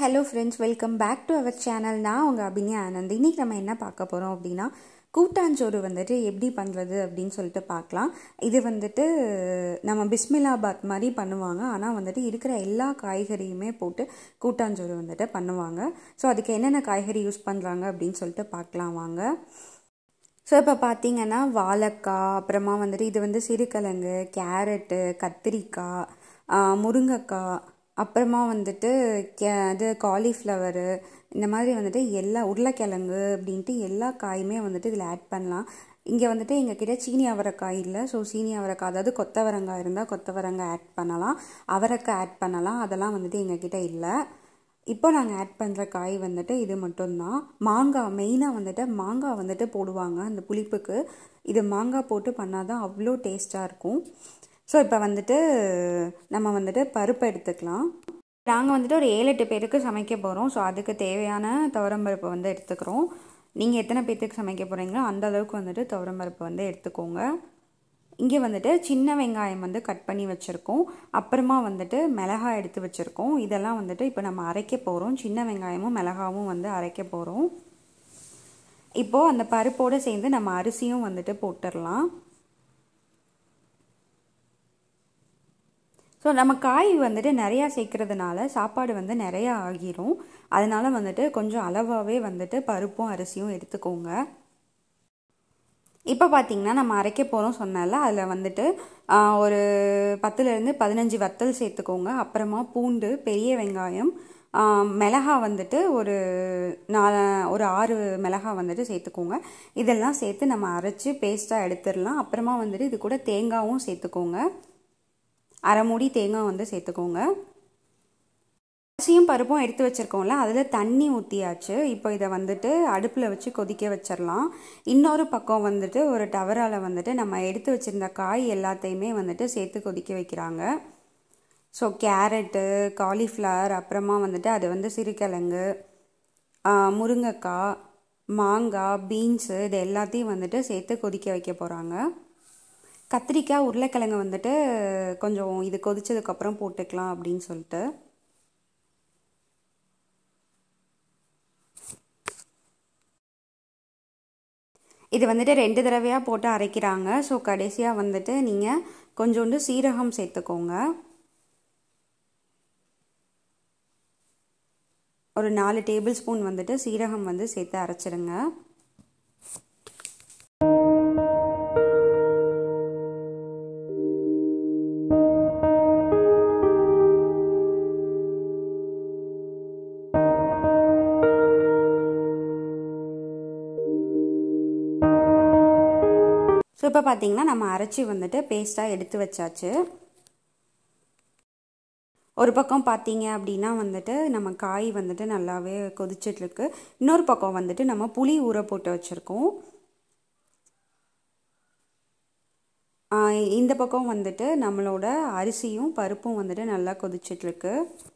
hello friends welcome back to our channel நான் உங்கள் அபினியா ஆனந்த் இன்றைக்கி நம்ம என்ன பார்க்க போகிறோம் அப்படின்னா கூட்டாஞ்சோறு வந்துட்டு எப்படி பண்ணுறது அப்படின்னு சொல்லிட்டு பார்க்கலாம் இது வந்துட்டு நம்ம பிஸ்மிலாபாத் மாதிரி பண்ணுவாங்க ஆனால் வந்துட்டு இருக்கிற எல்லா காய்கறியுமே போட்டு கூட்டாஞ்சோறு வந்துட்டு பண்ணுவாங்க ஸோ அதுக்கு என்னென்ன காய்கறி யூஸ் பண்ணுறாங்க அப்படின்னு சொல்லிட்டு பார்க்கலாம் வாங்க ஸோ இப்போ பார்த்தீங்கன்னா வாழைக்காய் அப்புறமா வந்துட்டு இது வந்து சிறுகிழங்கு கேரட்டு கத்திரிக்காய் முருங்கைக்காய் அப்புறமா வந்துட்டு கே இது காலிஃப்ளவரு இந்த மாதிரி வந்துட்டு எல்லா உருளைக்கிழங்கு அப்படின்ட்டு எல்லா காயுமே வந்துட்டு இதில் ஆட் பண்ணலாம் இங்கே வந்துட்டு எங்ககிட்ட சீனி அவரைக்காய் இல்லை ஸோ சீனி அவரைக்காய் அதாவது கொத்தவரங்காய் இருந்தால் கொத்தவரங்காய் ஆட் பண்ணலாம் அவரைக்காய் ஆட் பண்ணலாம் அதெல்லாம் வந்துட்டு எங்ககிட்ட இல்லை இப்போ நாங்கள் ஆட் பண்ணுற காய் வந்துட்டு இது மட்டும்தான் மாங்காய் மெயினாக வந்துட்டு மாங்காய் வந்துட்டு போடுவாங்க அந்த புளிப்புக்கு இது மாங்காய் போட்டு பண்ணால் தான் அவ்வளோ டேஸ்ட்டாக இருக்கும் ஸோ இப்போ வந்துட்டு நம்ம வந்துட்டு பருப்பு எடுத்துக்கலாம் நாங்கள் வந்துட்டு ஒரு ஏழு எட்டு பேருக்கு சமைக்க போகிறோம் ஸோ அதுக்கு தேவையான துவரம்பருப்பு வந்து எடுத்துக்கிறோம் நீங்கள் எத்தனை பேர்த்துக்கு சமைக்க போகிறீங்களோ அந்த அளவுக்கு வந்துட்டு துவரம்பருப்பு வந்து எடுத்துக்கோங்க இங்கே வந்துட்டு சின்ன வெங்காயம் வந்து கட் பண்ணி வச்சுருக்கோம் அப்புறமா வந்துட்டு மிளகாய் எடுத்து வச்சுருக்கோம் இதெல்லாம் வந்துட்டு இப்போ நம்ம அரைக்க போகிறோம் சின்ன வெங்காயமும் மிளகாவும் வந்து அரைக்க போகிறோம் இப்போது அந்த பருப்போடு சேர்ந்து நம்ம அரிசியும் வந்துட்டு போட்டுடலாம் ஸோ நம்ம காய் வந்துட்டு நிறையா சேர்க்கறதுனால சாப்பாடு வந்து நிறையா ஆகிரும் அதனால் வந்துட்டு கொஞ்சம் அளவாகவே வந்துட்டு பருப்பும் அரிசியும் எடுத்துக்கோங்க இப்போ பார்த்திங்கன்னா நம்ம அரைக்க போகிறோம் சொன்னால அதில் வந்துட்டு ஒரு பத்துலேருந்து பதினஞ்சு வத்தல் சேர்த்துக்கோங்க அப்புறமா பூண்டு பெரிய வெங்காயம் மிளகா வந்துட்டு ஒரு நாலு ஒரு ஆறு மிளகா வந்துட்டு சேர்த்துக்கோங்க இதெல்லாம் சேர்த்து நம்ம அரைச்சி பேஸ்ட்டாக எடுத்துடலாம் அப்புறமா வந்துட்டு இது கூட தேங்காயும் சேர்த்துக்கோங்க அரை மூடி தேங்காய் வந்து சேர்த்துக்கோங்க அரிசியும் பருப்பும் எடுத்து வச்சுருக்கோம்ல அதில் தண்ணி ஊற்றியாச்சு இப்போ இதை வந்துட்டு அடுப்பில் வச்சு கொதிக்க வச்சிடலாம் இன்னொரு பக்கம் வந்துட்டு ஒரு டவரால் வந்துட்டு நம்ம எடுத்து வச்சுருந்த காய் எல்லாத்தையுமே வந்துட்டு சேர்த்து கொதிக்க வைக்கிறாங்க ஸோ கேரட்டு காலிஃப்ளவர் அப்புறமா வந்துட்டு அது வந்து சிறுகிழங்கு முருங்கைக்காய் மாங்காய் பீன்ஸு இது எல்லாத்தையும் வந்துட்டு சேர்த்து கொதிக்க வைக்க போகிறாங்க கத்திரிக்காய் உருளைக்கிழங்கு வந்துட்டு கொஞ்சம் இது கொதிச்சதுக்கப்புறம் போட்டுக்கலாம் அப்படின்னு சொல்லிட்டு இது வந்துட்டு ரெண்டு தடவையாக போட்டு அரைக்கிறாங்க ஸோ கடைசியாக வந்துட்டு நீங்கள் கொஞ்சோண்டு சீரகம் சேர்த்துக்கோங்க ஒரு நாலு டேபிள் ஸ்பூன் வந்துட்டு சீரகம் வந்து சேர்த்து அரைச்சிடுங்க ஸோ இப்போ பார்த்தீங்கன்னா நம்ம அரைச்சி வந்துட்டு பேஸ்ட்டாக எடுத்து வச்சாச்சு ஒரு பக்கம் பார்த்தீங்க அப்படின்னா வந்துட்டு நம்ம காய் வந்துட்டு நல்லாவே கொதிச்சிட்ருக்கு இன்னொரு பக்கம் வந்துட்டு நம்ம புளி ஊற போட்டு வச்சுருக்கோம் இந்த பக்கம் வந்துட்டு நம்மளோட அரிசியும் பருப்பும் வந்துட்டு நல்லா கொதிச்சிட்ருக்கு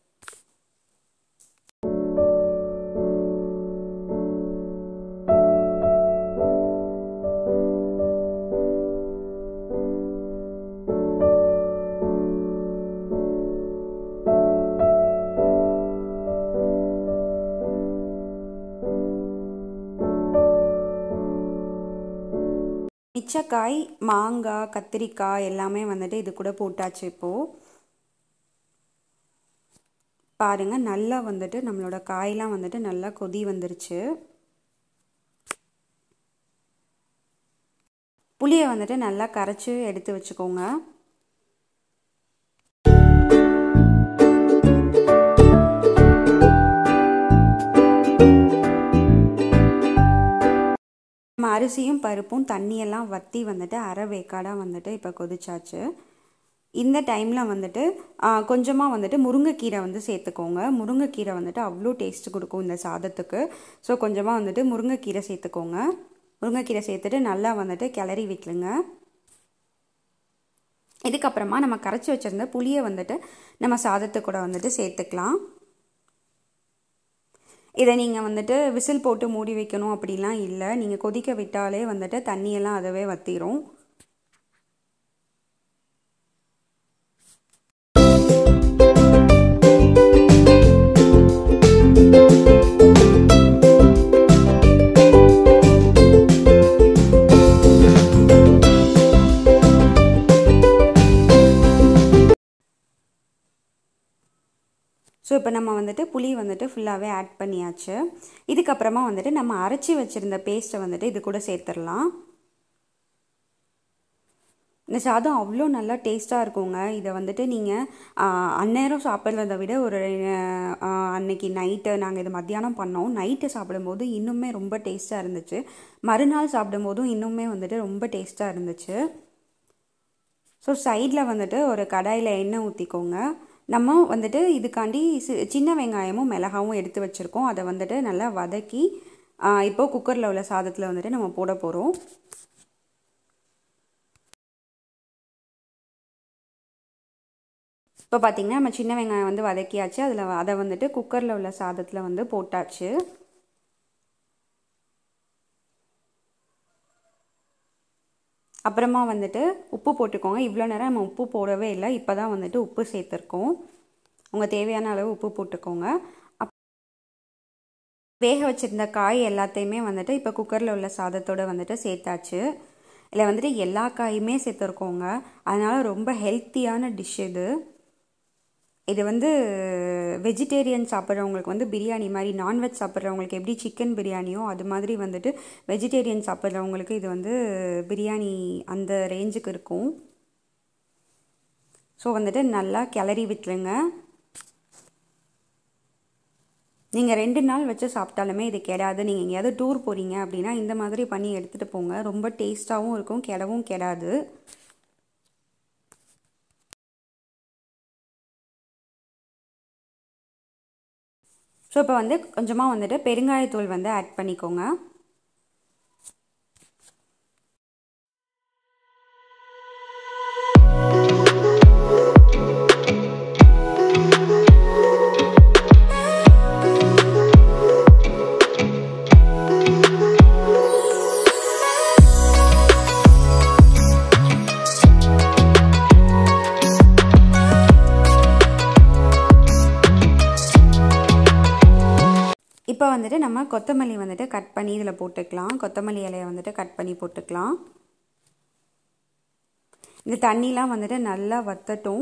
மிச்சக்காய் மாங்காய் கத்திரிக்காய் எல்லாமே வந்துட்டு இது கூட போட்டாச்சு இப்போது பாருங்கள் நல்லா வந்துட்டு நம்மளோட காயெலாம் வந்துட்டு நல்லா கொதி வந்துருச்சு புளியை வந்துட்டு நல்லா கரைச்சி எடுத்து வச்சுக்கோங்க நம்ம அரிசியும் பருப்பும் தண்ணியெல்லாம் வற்றி வந்துட்டு அரை வேக்காடாக வந்துட்டு இப்போ கொதிச்சாச்சு இந்த டைமில் வந்துட்டு கொஞ்சமாக வந்துட்டு முருங்கைக்கீரை வந்து சேர்த்துக்கோங்க முருங்கைக்கீரை வந்துட்டு அவ்வளோ டேஸ்ட் கொடுக்கும் இந்த சாதத்துக்கு ஸோ கொஞ்சமாக வந்துட்டு முருங்கைக்கீரை சேர்த்துக்கோங்க முருங்கைக்கீரை சேர்த்துட்டு நல்லா வந்துட்டு கிளறி வைக்கலுங்க இதுக்கப்புறமா நம்ம கரைச்சி வச்சுருந்த புளியை வந்துட்டு நம்ம சாதத்து கூட வந்துட்டு சேர்த்துக்கலாம் இதை நீங்கள் வந்துட்டு விசில் போட்டு மூடி வைக்கணும் அப்படிலாம் இல்லை நீங்கள் கொதிக்க விட்டாலே வந்துட்டு தண்ணியெல்லாம் அதவே வற்றிடும் இப்போ நம்ம வந்துட்டு புளி வந்துட்டு ஃபுல்லாகவே ஆட் பண்ணியாச்சு இதுக்கப்புறமா வந்துட்டு நம்ம அரைச்சி வச்சுருந்த பேஸ்ட்டை வந்துட்டு இது கூட சேர்த்துடலாம் இந்த சாதம் அவ்வளோ நல்லா டேஸ்ட்டாக இருக்குங்க இதை வந்துட்டு நீங்கள் அந்நேரம் சாப்பிட்றத விட ஒரு அன்னைக்கு நைட்டு நாங்கள் இது மத்தியானம் பண்ணோம் நைட்டு சாப்பிடும்போது இன்னுமே ரொம்ப டேஸ்ட்டாக இருந்துச்சு மறுநாள் சாப்பிடும்போதும் இன்னுமே வந்துட்டு ரொம்ப டேஸ்ட்டாக இருந்துச்சு ஸோ சைடில் வந்துட்டு ஒரு கடாயில் எண்ணெய் ஊற்றிக்கோங்க நம்ம வந்துட்டு இதுக்காண்டி சின்ன வெங்காயமும் மிளகாவும் எடுத்து வச்சுருக்கோம் அதை வந்துட்டு நல்லா வதக்கி இப்போது குக்கரில் உள்ள சாதத்தில் வந்துட்டு நம்ம போட போகிறோம் இப்போ பார்த்திங்கன்னா நம்ம சின்ன வெங்காயம் வந்து வதக்கியாச்சு அதில் அதை வந்துட்டு குக்கரில் உள்ள சாதத்தில் வந்து போட்டாச்சு அப்புறமா வந்துட்டு உப்பு போட்டுக்கோங்க இவ்வளோ நேரம் நம்ம உப்பு போடவே இல்லை இப்போ தான் வந்துட்டு உப்பு சேர்த்துருக்கோம் உங்கள் தேவையான அளவு உப்பு போட்டுக்கோங்க அப் வேக வச்சுருந்த காய் எல்லாத்தையுமே வந்துட்டு இப்போ குக்கரில் உள்ள சாதத்தோடு வந்துட்டு சேர்த்தாச்சு இதில் வந்துட்டு எல்லா காயுமே சேர்த்துருக்கோங்க அதனால் ரொம்ப ஹெல்த்தியான டிஷ் இது இது வந்து வெஜிடேரியன் சாப்பிட்றவங்களுக்கு வந்து பிரியாணி மாதிரி நான்வெஜ் சாப்பிட்றவங்களுக்கு எப்படி சிக்கன் பிரியாணியோ அது மாதிரி வந்துட்டு வெஜிடேரியன் சாப்பிட்றவங்களுக்கு இது வந்து பிரியாணி அந்த ரேஞ்சுக்கு இருக்கும் ஸோ வந்துட்டு நல்லா கிளறி விட்டுருங்க நீங்கள் ரெண்டு நாள் வச்சு சாப்பிட்டாலுமே இது கெடாது நீங்கள் எங்கேயாவது டூர் போகிறீங்க அப்படின்னா இந்த மாதிரி பண்ணி எடுத்துகிட்டு போங்க ரொம்ப டேஸ்ட்டாகவும் இருக்கும் கெடவும் கெடாது ஸோ இப்போ வந்து கொஞ்சமாக வந்துட்டு பெருங்காயத்தூள் வந்து ஆட் பண்ணிக்கோங்க இப்போ வந்துட்டு நம்ம கொத்தமல்லி வந்துட்டு கட் பண்ணி இதில் போட்டுக்கலாம் கொத்தமல்லி இலையை வந்துட்டு கட் பண்ணி போட்டுக்கலாம் இந்த தண்ணிலாம் வந்துட்டு நல்லா வத்தட்டும்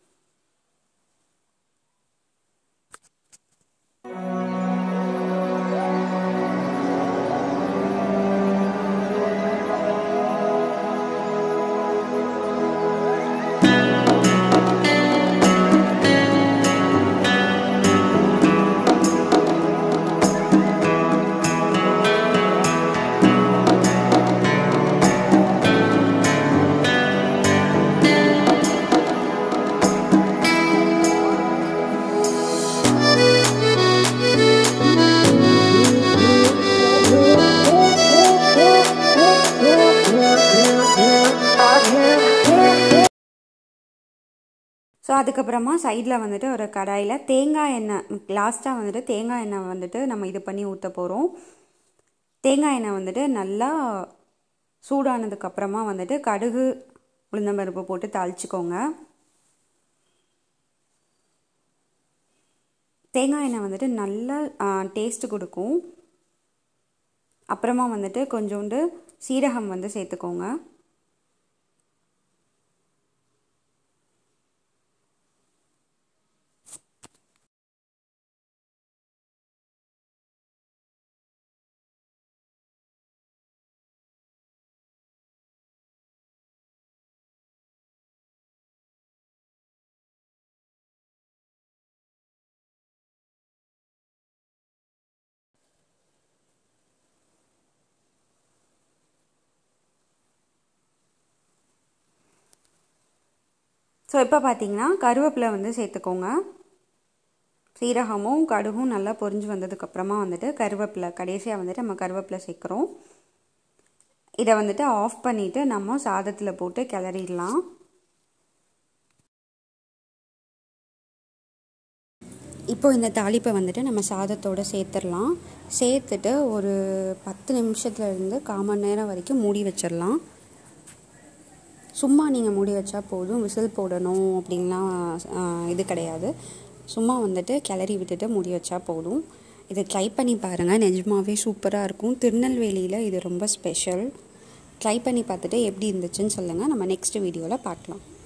ஸோ அதுக்கப்புறமா சைடில் வந்துட்டு ஒரு கடாயில் தேங்காய் எண்ணெய் லாஸ்ட்டாக வந்துட்டு தேங்காய் எண்ணெய் வந்துட்டு நம்ம இது பண்ணி ஊற்ற போகிறோம் தேங்காய் எண்ணெய் வந்துட்டு நல்லா சூடானதுக்கப்புறமா வந்துட்டு கடுகு உளுந்தம்பருப்பு போட்டு தாளிச்சிக்கோங்க தேங்காய் எண்ணெய் வந்துட்டு நல்லா டேஸ்ட்டு கொடுக்கும் அப்புறமா வந்துட்டு கொஞ்சோண்டு சீரகம் வந்து சேர்த்துக்கோங்க ஸோ இப்போ பார்த்தீங்கன்னா கருவேப்பிலை வந்து சேர்த்துக்கோங்க சீரகமும் கடுகும் நல்லா பொரிஞ்சு வந்ததுக்கப்புறமா வந்துட்டு கருவேப்பிலை கடைசியாக வந்துட்டு நம்ம கருவேப்பிலை சேர்க்குறோம் இதை வந்துட்டு ஆஃப் பண்ணிவிட்டு நம்ம சாதத்தில் போட்டு கிளறிடலாம் இப்போ இந்த தாளிப்பை வந்துட்டு நம்ம சாதத்தோடு சேர்த்துடலாம் சேர்த்துட்டு ஒரு பத்து நிமிஷத்துலேருந்து கால் மணி நேரம் வரைக்கும் மூடி வச்சிடலாம் சும்மா நீங்கள் மூடி வச்சா போதும் விசில் போடணும் அப்படின்லாம் இது கிடையாது சும்மா வந்துட்டு கிளறி விட்டுட்டு மூடி வச்சா போதும் இதை ட்ரை பண்ணி பாருங்கள் நிஜமாகவே சூப்பராக இருக்கும் திருநெல்வேலியில் இது ரொம்ப ஸ்பெஷல் ட்ரை பண்ணி பார்த்துட்டு எப்படி இருந்துச்சுன்னு சொல்லுங்கள் நம்ம நெக்ஸ்ட் வீடியோவில் பார்க்கலாம்